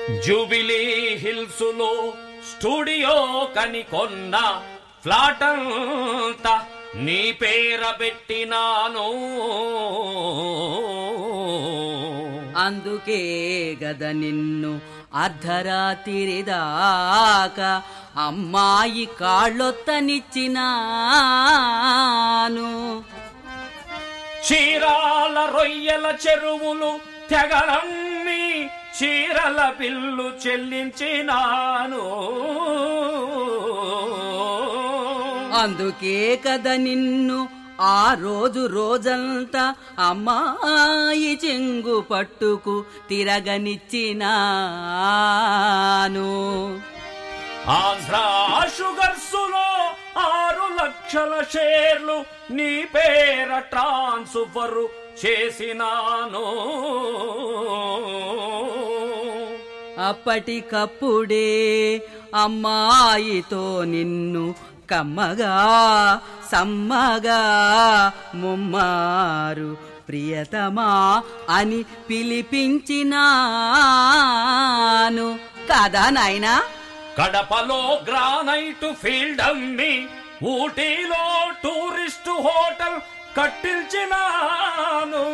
Jubilee hills లో studio కని కొన్న ఫ్లాట్ అంతా నీ పేర పెట్టినాను అందుకే గద నిన్ను అర్ధరాత్రి దాకా అమ్మాయి కాళ్ళొత్తనిచ్చినాను చీరాల రొయ్యల చెరువులు తెగలమ్మి చీరల బిల్లు చెల్లించినాను అందుకే కద నిన్ను ఆ రోజు రోజంతా అమ్మాయి చెంగు పట్టుకు తిరగనిచ్చినాను ఆంధ్ర షుగర్స్ లో ఆరు లక్షల షేర్లు నీ పేర ట్రాన్స్ఫర్ చేసినాను అప్పటికప్పుడే అమ్మాయితో నిన్ను కమ్మగా సమ్మగా ముమ్మారు ప్రియతమా అని పిలిపించినాను కాదా నాయనా కడపలో గ్రానైట్ ఫీల్డ్ అమ్మి ఊటీలో టూరిస్ట్ హోటల్ కట్టించినాను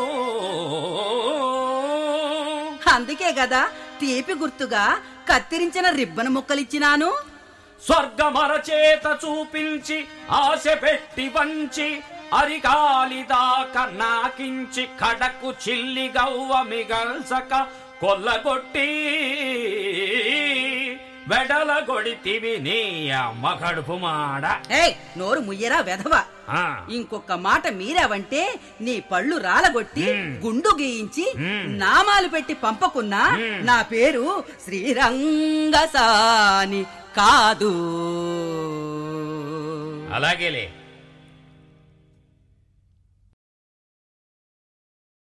అందుకే కదా తీపి గుర్తుగా కత్తిరించిన రిబ్బన్ ముక్కలిచ్చినాను స్వర్గమర చేత చూపించి ఆశ పెట్టి వంచి అరికాలి దాకా నాకించి కడకు చిల్లి గవ్వ మిగల్సక కొల్లగొట్టి వెడల గొడితివి నీ అమ్మ కడుపు మాడ ఏయ్ నోరు ముయ్యరా వెధవ ఆ, ఇంకొక మాట మీరావంటే నీ పళ్ళు రాలగొట్టి మ్మ్. గుండు గీయించి మ్మ్. నామాలు పెట్టి పంపకున్నా మ్మ్. నా పేరు శ్రీరంగసాని కాదు అలాగేలే